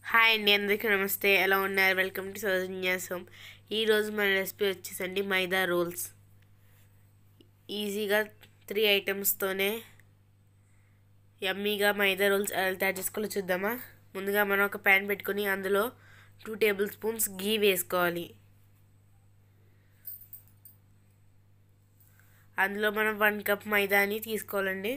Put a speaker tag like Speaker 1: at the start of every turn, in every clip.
Speaker 1: hi అండి అందరికీ నమస్తే ఎలా ఉన్నారు వెల్కమ్ టు సౌజన్యాసం ఈరోజు మన రెసిపీ వచ్చేసండి మైదా రోల్స్ ఈజీగా త్రీ ఐటమ్స్తోనే యమ్మీగా మైదా రోల్స్ ఎలా తయారు చేసుకోవాలో చూద్దామా ముందుగా మనం ఒక ప్యాన్ పెట్టుకొని అందులో టూ టేబుల్ స్పూన్స్ గీ వేసుకోవాలి అందులో మనం వన్ కప్ మైదాని తీసుకోవాలండి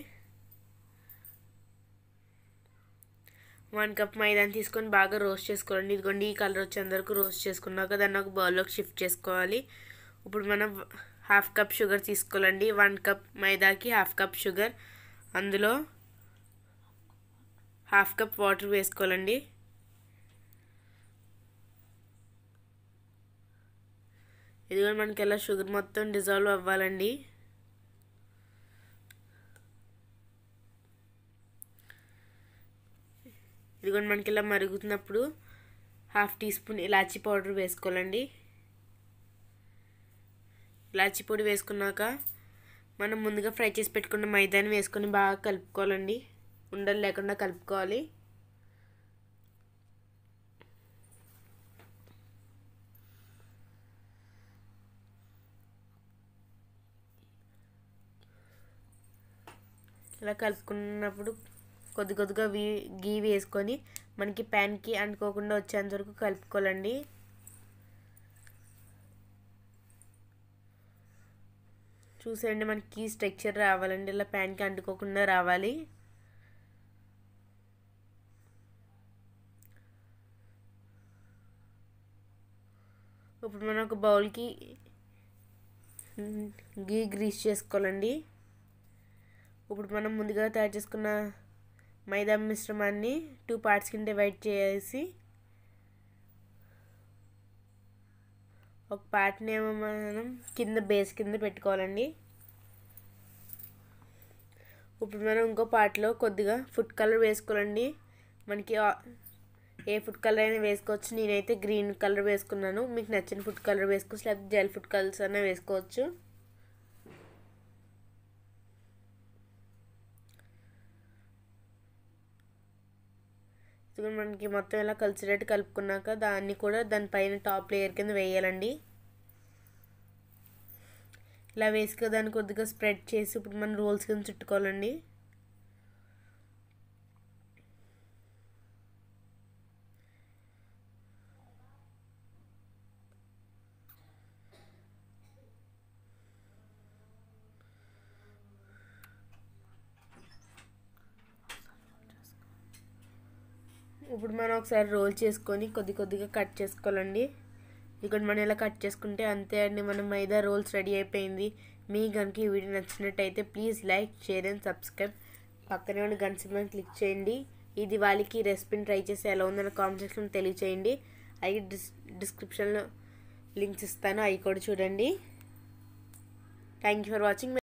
Speaker 1: వన్ కప్ మైదాని తీసుకొని బాగా రోస్ట్ చేసుకోవాలండి ఇదిగోండి ఈ కలర్ వచ్చేంత వరకు రోస్ట్ చేసుకున్నాక దాన్ని ఒక బౌల్లోకి షిఫ్ట్ చేసుకోవాలి ఇప్పుడు మనం హాఫ్ కప్ షుగర్ తీసుకోవాలండి వన్ కప్ మైదాకి హాఫ్ కప్ షుగర్ అందులో హాఫ్ కప్ వాటర్ వేసుకోవాలండి ఇదిగో మనకి ఎలా షుగర్ మొత్తం డిజాల్వ్ అవ్వాలండి ఇదిగోండి మనకి ఇలా మరుగుతున్నప్పుడు హాఫ్ టీ స్పూన్ ఇలాచీ పౌడర్ వేసుకోవాలండి ఇలాచీ పొడి వేసుకున్నాక మనం ముందుగా ఫ్రై చేసి పెట్టుకున్న మైదాని వేసుకొని బాగా కలుపుకోవాలండి ఉండలు లేకుండా కలుపుకోవాలి ఇలా కలుపుకున్నప్పుడు కొద్ది కొద్దిగా వీ గీ వేసుకొని మనకి ప్యాన్కి అంటుకోకుండా వచ్చేంత వరకు కలుపుకోవాలండి చూసేయండి మనకి స్ట్రక్చర్ రావాలండి ఇలా ప్యాన్కి అంటుకోకుండా రావాలి ఇప్పుడు మనం ఒక బౌల్కి గీ గ్రీస్ చేసుకోవాలండి ఇప్పుడు మనం ముందుగా తయారు చేసుకున్న మైదా మిశ్రమాన్ని టూ పార్ట్స్ కింద డివైడ్ చేసి ఒక పార్ట్ని ఏమో మనం కింద బేస్ కింద పెట్టుకోవాలండి ఇప్పుడు మనం ఇంకో పార్ట్లో కొద్దిగా ఫుడ్ కలర్ వేసుకోవాలండి మనకి ఏ ఫుడ్ కలర్ అయినా వేసుకోవచ్చు నేనైతే గ్రీన్ కలర్ వేసుకున్నాను మీకు నచ్చిన ఫుడ్ కలర్ వేసుకోవచ్చు లేకపోతే జెల్ ఫుడ్ కలర్స్ అయినా వేసుకోవచ్చు ఇదిగోండి మనకి మొత్తం ఇలా కలిసినట్టు కలుపుకున్నాక దాన్ని కూడా దానిపైన టాప్ లేయర్ కింద వేయాలండి ఇలా వేసుక దాన్ని కొద్దిగా స్ప్రెడ్ చేసి ఇప్పుడు మనం రోల్స్ కింద చుట్టుకోవాలండి ఇప్పుడు మనం ఒకసారి రోల్ చేసుకొని కొద్ది కొద్దిగా కట్ చేసుకోవాలండి ఇక్కడ మనం ఇలా కట్ చేసుకుంటే అంతే అండి మనం మైదా రోల్స్ రెడీ అయిపోయింది మీ కనుక ఈ వీడియో నచ్చినట్టయితే please like share and subscribe పక్కనే ఉన్న గంట సింబల్ క్లిక్ చేయండి ఇది వాళ్ళకి రెసిపీని ట్రై చేసి ఎలా ఉందని కామెంట్ సెక్షన్లో తెలియచేయండి అవి డిస్ డిస్క్రిప్షన్లో లింక్స్ ఇస్తాను అవి కూడా చూడండి థ్యాంక్ యూ ఫర్ వాచింగ్